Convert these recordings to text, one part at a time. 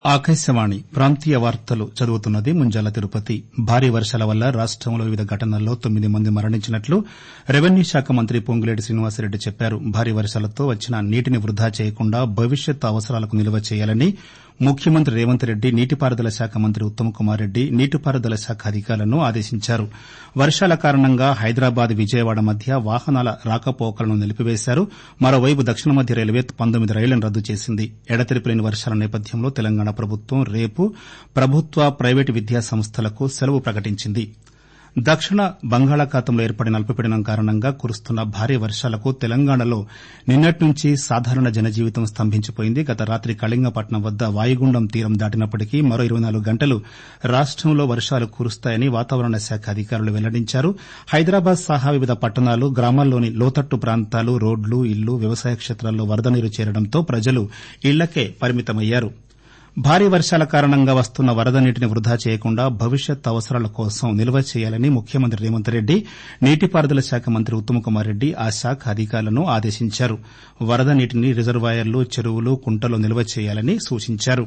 ఆకాశవాణి ప్రాంతీయ వార్తలు చదువుతున్నది ముంజాల తిరుపతి భారీ వర్షాల వల్ల రాష్టంలో వివిధ ఘటనల్లో తొమ్మిది మంది మరణించినట్లు రెవెన్యూ శాఖ మంత్రి పొంగులేటి శ్రీనివాసరెడ్డి చెప్పారు భారీ వర్షాలతో వచ్చిన నీటిని వృథా చేయకుండా భవిష్యత్ అవసరాలకు నిల్వ చేయాలని ముఖ్యమంత్రి రేవంత్ రెడ్డి నీటిపారుదల శాఖ మంత్రి ఉత్తమ్ కుమార్ రెడ్డి నీటిపారుదల శాఖ అధికారులను ఆదేశించారు వర్షాల కారణంగా హైదరాబాద్ విజయవాడ మధ్య వాహనాల రాకపోకలను నిలిపివేశారు మరోవైపు దక్షిణ మధ్య రైల్వే పంతొమ్మిది రైళ్లను రద్దు చేసింది ఎడతెరిపి లేని వర్షాల నేపథ్యంలో తెలంగాణ ప్రభుత్వం రేపు ప్రభుత్వ ప్రైవేటు విద్యా సంస్థలకు సెలవు ప్రకటించింది దక్షిణ బంగాళాఖాతంలో ఏర్పడిన అల్పపీడనం కారణంగా కురుస్తున్న భారీ వర్షాలకు తెలంగాణలో నిన్నటి నుంచి సాధారణ జనజీవితం స్తంభించిపోయింది గత రాత్రి కళింగపట్నం వద్ద వాయుగుండం తీరం దాటినప్పటికీ మరో ఇరవై నాలుగు గంటలు రాష్టంలో వర్షాలు కురుస్తాయని వాతావరణ శాఖ అధికారులు వెల్లడించారు హైదరాబాద్ సహా వివిధ పట్టణాలు గ్రామాల్లోని లోతట్టు ప్రాంతాలు రోడ్లు ఇళ్లు వ్యవసాయ క్షేత్రాల్లో వరద నీరు చేరడంతో ప్రజలు ఇళ్లకే పరిమితమయ్యారు భారీ వర్షాల కారణంగా వస్తున్న వరద నీటిని వృథా చేయకుండా భవిష్యత్ అవసరాల కోసం నిల్వ చేయాలని ముఖ్యమంత్రి రేవంత్ రెడ్డి నీటిపారుదల శాఖ మంత్రి ఉత్తమ్ కుమార్ రెడ్డి ఆ శాఖ అధికారులను ఆదేశించారు వరద నీటిని రిజర్వాయర్లు చెరువులు కుంటల్లో నిల్వ చేయాలని సూచించారు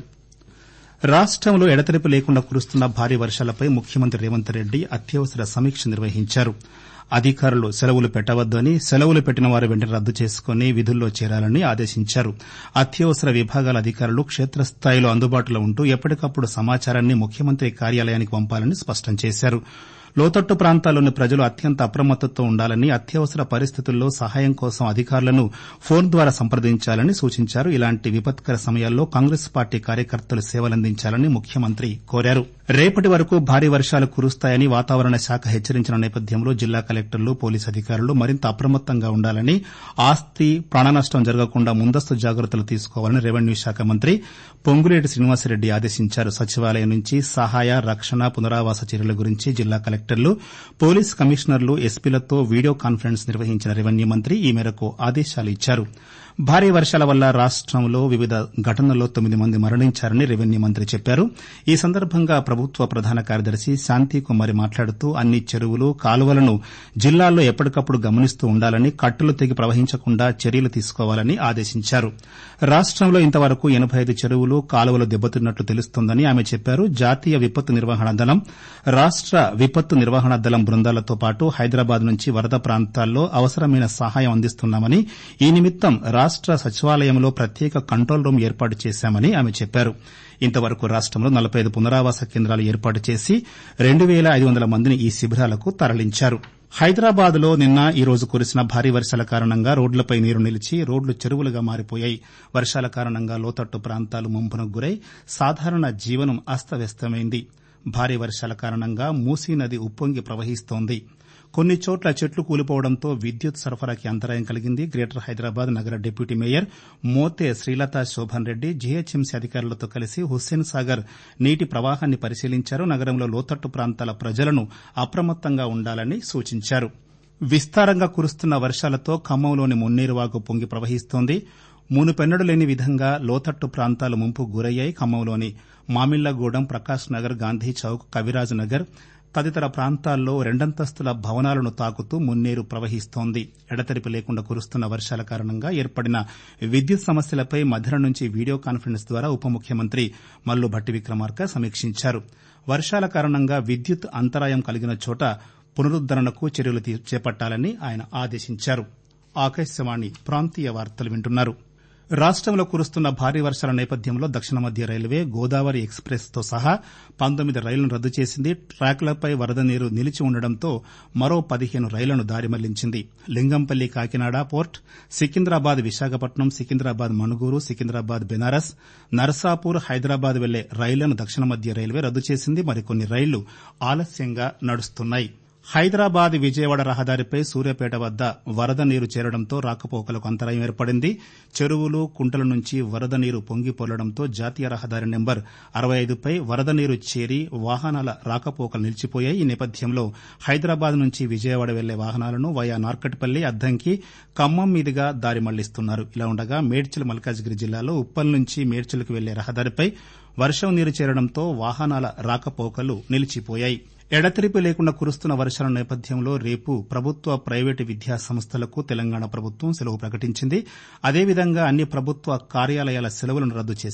రాష్టంలో ఎడతెరిపి లేకుండా కురుస్తున్న భారీ వర్షాలపై ముఖ్యమంత్రి రేవంత్ రెడ్డి అత్యవసర సమీక్ష నిర్వహించారు అధికారులు సెలవులు పెట్టవద్దని సెలవులు పెట్టిన వారు వెంటనే రద్దు చేసుకుని విధుల్లో చేరాలని ఆదేశించారు అత్యవసర విభాగాల అధికారులు క్షేత్రస్థాయిలో అందుబాటులో ఉంటూ ఎప్పటికప్పుడు సమాచారాన్ని ముఖ్యమంత్రి కార్యాలయానికి పంపాలని స్పష్టం చేశారు లోతట్టు ప్రాంతాల్లోని ప్రజలు అత్యంత అప్రమత్తతో ఉండాలని అత్యవసర పరిస్థితుల్లో సహాయం కోసం అధికారులను ఫోన్ ద్వారా సంప్రదించాలని సూచించారు ఇలాంటి విపత్కర సమయాల్లో కాంగ్రెస్ పార్టీ కార్యకర్తలు సేవలందించాలని ముఖ్యమంత్రి కోరారు రేపటి వరకు భారీ వర్షాలు కురుస్తాయని వాతావరణ శాఖ హెచ్చరించిన నేపథ్యంలో జిల్లా కలెక్టర్లు పోలీసు అధికారులు మరింత అప్రమత్తంగా ఉండాలని ఆస్తి ప్రాణనష్టం జరగకుండా ముందస్తు జాగ్రత్తలు తీసుకోవాలని రెవెన్యూ శాఖ మంత్రి పొంగులేటి శ్రీనివాసరెడ్డి ఆదేశించారు సచివాలయం నుంచి సహాయ రక్షణ పునరావాస చర్యల గురించి జిల్లా కలెక్టర్లు పోలీస్ కమిషనర్లు ఎస్పీలతో వీడియో కాన్ఫరెన్స్ నిర్వహించిన రెవెన్యూ మంత్రి ఈ మేరకు ఆదేశాలు ఇచ్చారు భారీ వర్షాల వల్ల రాష్టంలో వివిధ ఘటనల్లో తొమ్మిది మంది మరణించారని రెవెన్యూ మంత్రి చెప్పారు ఈ సందర్భంగా ప్రభుత్వ ప్రధాన కార్యదర్శి శాంతికుమారి మాట్లాడుతూ అన్ని చెరువులు కాలువలను జిల్లాల్లో ఎప్పటికప్పుడు గమనిస్తూ ఉండాలని కట్టలు తెగి ప్రవహించకుండా చర్యలు తీసుకోవాలని ఆదేశించారు రాష్టంలో ఇంతవరకు ఎనబై ఐదు చెరువులు కాలువలు దెబ్బతిన్నట్లు తెలుస్తోందని ఆమె చెప్పారు జాతీయ విపత్తు నిర్వహణ దళం రాష్ట విపత్తు నిర్వహణ దళం బృందాలతో పాటు హైదరాబాద్ నుంచి వరద ప్రాంతాల్లో అవసరమైన సహాయం అందిస్తున్నామని ఈ నిమిత్తం రాష్ట సచివాలయంలో ప్రత్యేక కంట్రోల్ రూం ఏర్పాటు చేశామని ఆమె చెప్పారు ఇంతవరకు రాష్టంలో నలబై ఐదు పునరావాస కేంద్రాలు ఏర్పాటు చేసి రెండు పేల ఐదు వందల మందిని ఈ శిబిరాలకు తరలించారు హైదరాబాద్ లో నిన్న ఈ రోజు కురిసిన భారీ వర్షాల కారణంగా రోడ్లపై నీరు నిలిచి రోడ్లు చెరువులుగా మారిపోయాయి వర్షాల కారణంగా లోతట్టు ప్రాంతాలు ముంపునకు గురై సాధారణ జీవనం అస్తవ్యస్తమైంది భారీ వర్షాల కారణంగా మూసీ నది ఉప్పొంగి ప్రవహిస్తోంది కొన్ని చోట్ల చెట్లు కూలిపోవడంతో విద్యుత్ సరఫరాకి అంతరాయం కలిగింది గ్రేటర్ హైదరాబాద్ నగర deputy mayor Mothe Srilatha Shobhan Reddy GHMC అధికారులతో కలిసి హుస్సేన్ సాగర్ నీటి ప్రవాహాన్ని పరిశీలించారు నగరంలో లోతట్టు ప్రాంతాల ప్రజలను అప్రమత్తంగా ఉండాలని సూచించారు విస్తారంగా కురుస్తున్న వర్షాలతో ఖమ్మంలోని మున్నేరువాగు పొంగి ప్రవహిస్తోంది మునుపెన్నడు లేని విధంగా లోతట్టు ప్రాంతాలు ముంపుకు గురయ్యాయి ఖమ్మంలోని మామిళ్లగూడెం ప్రకాశ్ నగర్ గాంధీ చౌక్ కవిరాజ్ నగర్ తదితర ప్రాంతాల్లో రెండంతస్తుల భవనాలను తాకుతూ మున్నేరు ప్రవహిస్తోంది ఎడతెరిపి లేకుండా కురుస్తున్న వర్షాల కారణంగా ఏర్పడిన విద్యుత్ సమస్యలపై మధ్యాహ్నం నుంచి వీడియో కాన్ఫరెన్స్ ద్వారా ఉప ముఖ్యమంత్రి మల్లు భట్టి విక్రమార్క సమీక్షించారు వర్షాల కారణంగా విద్యుత్ అంతరాయం కలిగిన చోట పునరుద్దరణకు చర్యలు చేపట్టాలని ఆయన ఆదేశించారు ఆకాశవాణి ప్రాంతీయ వార్తలు వింటున్నారు రాష్టంలో కురుస్తున్న భారీ వర్షాల నేపథ్యంలో దక్షిణ మధ్య రైల్వే గోదావరి ఎక్స్ప్రెస్ తో సహా పంతొమ్మిది రైళ్లను రద్దు చేసింది ట్రాక్లపై వరద నీరు నిలిచి ఉండడంతో మరో పదిహేను రైళ్లను దారి మళ్లించింది లింగంపల్లి కాకినాడ పోర్ట్ సికింద్రాబాద్ విశాఖపట్నం సికింద్రాబాద్ మణుగూరు సికింద్రాబాద్ బెనారస్ నర్సాపూర్ హైదరాబాద్ వెళ్లే రైళ్లను దక్షిణ మధ్య రైల్వే రద్దు చేసింది మరికొన్ని రైళ్లు ఆలస్యంగా నడుస్తున్నాయి హైదరాబాద్ విజయవాడ రహదారిపై సూర్యాపేట వద్ద వరద నీరు చేరడంతో రాకపోకలకు అంతరాయం ఏర్పడింది చెరువులు కుంటల నుంచి వరద నీరు పొంగిపొర్లడంతో జాతీయ రహదారి నెంబర్ అరవై ఐదుపై వరద నీరు చేరి వాహనాల రాకపోకలు నిలిచిపోయాయి ఈ నేపథ్యంలో హైదరాబాద్ నుంచి విజయవాడ వెళ్లే వాహనాలను వయా నార్కట్పల్లి అద్దంకి ఖమ్మం మీదుగా దారి మళ్లిస్తున్నారు ఇలా ఉండగా మేడ్చల్ మల్కాజ్గిరి జిల్లాలో ఉప్పల్ నుంచి మేడ్చల్కు వెళ్లే రహదారిపై వర్షం నీరు చేరడంతో వాహనాల రాకపోకలు నిలిచిపోయాయి ఎడతెరిపి లేకుండా కురుస్తున్న వర్షాల నేపథ్యంలో రేపు ప్రభుత్వ ప్రైవేటు విద్యా సంస్థలకు తెలంగాణ ప్రభుత్వం సెలవు ప్రకటించింది అదేవిధంగా అన్ని ప్రభుత్వ కార్యాలయాల సెలవులను రద్దు చేసింది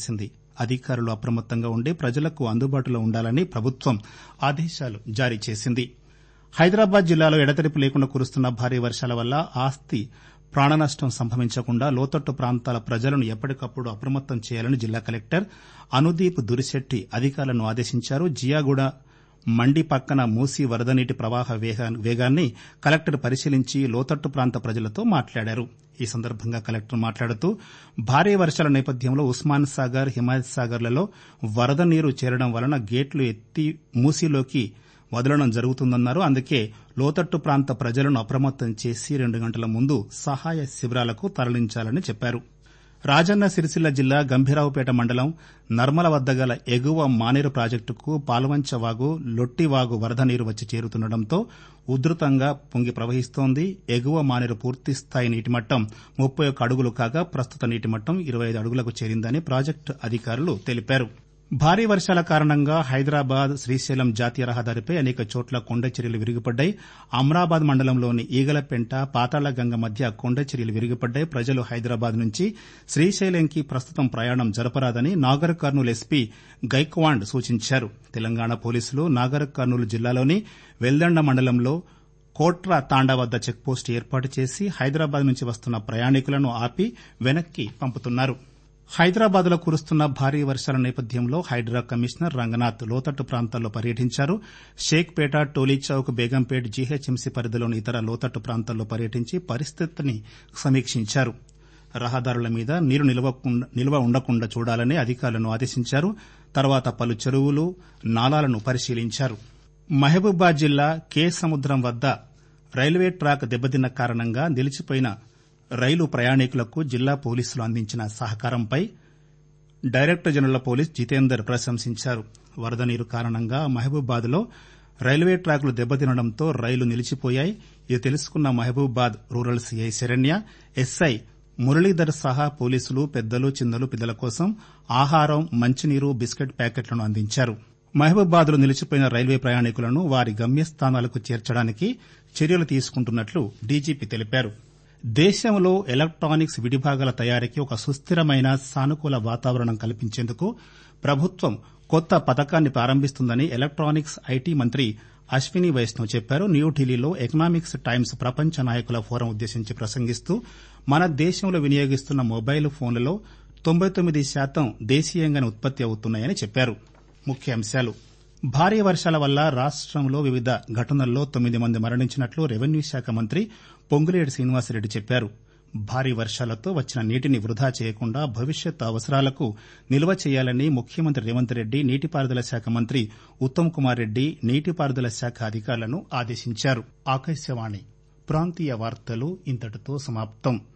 అధికారులు అప్రమత్తంగా ఉండి ప్రజలకు అందుబాటులో ఉండాలని ప్రభుత్వం ఆదేశాలు జారీ చేసింది హైదరాబాద్ జిల్లాలో ఎడతెరిపి లేకుండా కురుస్తున్న భారీ వర్షాల వల్ల ఆస్తి ప్రాణనష్టం సంభవించకుండా లోతట్టు ప్రాంతాల ప్రజలను ఎప్పటికప్పుడు అప్రమత్తం చేయాలని జిల్లా కలెక్టర్ అనుదీప్ దురిశెట్టి అధికారులను ఆదేశించారు జియాగూడ మండి పక్కన మూసీ వరద నీటి ప్రవాహ వేగాన్ని కలెక్టర్ పరిశీలించి లోతట్టు ప్రాంత ప్రజలతో మాట్లాడారు ఈ సందర్భంగా కలెక్టర్ మాట్లాడుతూ భారీ వర్షాల నేపథ్యంలో ఉస్మాన్ సాగర్ హిమాయత్ సాగర్లలో వరద నీరు చేరడం వలన గేట్లు ఎత్తి మూసీలోకి వదలడం జరుగుతుందన్నారు అందుకే లోతట్టు ప్రాంత ప్రజలను అప్రమత్తం చేసి రెండు గంటల ముందు సహాయ శిబిరాలకు తరలించాలని చెప్పారు రాజన్న సిరిసిల్ల జిల్లా గంభీరావుపేట మండలం నర్మల వద్ద గల ఎగువ మానేరు ప్రాజెక్టుకు పాల్వంచ వాగు లొట్టివాగు వరద నీరు వచ్చి చేరుతుండటంతో ఉధృతంగా పొంగి ప్రవహిస్తోంది ఎగువ మానేరు పూర్తిస్థాయి నీటిమట్టం ముప్పై ఒక్క అడుగులు కాగా ప్రస్తుత నీటిమట్టం ఇరవై ఐదు అడుగులకు చేరిందని ప్రాజెక్టు అధికారులు తెలిపారు భారీ వర్షాల కారణంగా హైదరాబాద్ శ్రీశైలం జాతీయ రహదారిపై అనేక చోట్ల కొండచర్యలు విరిగిపడ్డాయి అమ్రాబాద్ మండలంలోని ఈగలపెంట పాతాళగంగ మధ్య కొండచర్యలు విరిగిపడ్డాయి ప్రజలు హైదరాబాద్ నుంచి శ్రీశైలంకి ప్రస్తుతం ప్రయాణం జరపరాదని నాగర్ కర్నూలు ఎస్పీ గైక్వాండ్ సూచించారు తెలంగాణ పోలీసులు నాగర్ కర్నూలు జిల్లాలోని వెల్దండ మండలంలో కోట్రా తాండా వద్ద చెక్పోస్టు ఏర్పాటు చేసి హైదరాబాద్ నుంచి వస్తున్న ప్రయాణికులను ఆపి వెనక్కి పంపుతున్నారు హైదరాబాద్ లో కురుస్తున్న భారీ వర్షాల నేపథ్యంలో హైడ్రా కమిషనర్ రంగనాథ్ లోతట్టు ప్రాంతాల్లో పర్యటించారు షేక్పేట టోలీచౌక్ బేగంపేట్ జీహెచ్ఎంసీ పరిధిలోని ఇతర లోతట్టు ప్రాంతాల్లో పర్యటించి పరిస్థితిని సమీక్షించారు రహదారుల మీద నీరు నిల్వ ఉండకుండా చూడాలని అధికారులను ఆదేశించారు తర్వాత పలు చెరువులు నాలాలను పరిశీలించారు మహబూబాద్ జిల్లా కే సముద్రం వద్ద రైల్వే ట్రాక్ దెబ్బతిన్న కారణంగా నిలిచిపోయిన రైలు ప్రయాణికులకు జిల్లా పోలీసులు అందించిన సహకారంపై director general of police Jitender ప్రశంసించారు వరద నీరు కారణంగా మహబూబాద్ లో రైల్వే ట్రాకులు దెబ్బతినడంతో రైలు నిలిచిపోయాయి ఇది తెలుసుకున్న Mahabubabad rural CI Saranya SI Muralidhar సహా పోలీసులు పెద్దలు చిన్నలు పిల్లల కోసం ఆహారం మంచినీరు బిస్కెట్ ప్యాకెట్లను అందించారు మహబూబాద్ లో నిలిచిపోయిన రైల్వే ప్రయాణికులను వారి గమ్యస్థానాలకు చేర్చడానికి చర్యలు తీసుకుంటున్నట్లు డీజీపీ తెలిపారు దేశంలో ఎలక్టానిక్స్ విడిభాగాల తయారీకి ఒక సుస్దిరమైన సానుకూల వాతావరణం కల్పించేందుకు ప్రభుత్వం కొత్త పథకాన్ని ప్రారంభిస్తుందని ఎలక్టానిక్స్ ఐటీ మంత్రి అశ్విని వైష్ణవ్ చెప్పారు న్యూఢిల్లీలో ఎకనామిక్స్ టైమ్స్ ప్రపంచ నాయకుల ఫోరం ఉద్దేశించి ప్రసంగిస్తూ మన దేశంలో వినియోగిస్తున్న మొబైల్ ఫోన్లలో తొంభై తొమ్మిది శాతం దేశీయంగానే ఉత్పత్తి అవుతున్నాయని చెప్పారు ముఖ్యాంశాలు భారీ వర్షాల వల్ల రాష్టంలో వివిధ ఘటనల్లో తొమ్మిది మంది మరణించినట్లు రెవెన్యూ శాఖ మంత్రి పొంగులేటి శ్రీనివాసరెడ్డి చెప్పారు భారీ వర్షాలతో వచ్చిన నీటిని వృధా చేయకుండా భవిష్యత్ అవసరాలకు నిల్వ చేయాలని ముఖ్యమంత్రి రేవంత్ రెడ్డి నీటిపారుదల శాఖ మంత్రి ఉత్తమ్ కుమార్ రెడ్డి నీటిపారుదల శాఖ అధికారులను ఆదేశించారు ఆకాశవాణి ప్రాంతీయ వార్తలు ఇంతటితో సమాప్తం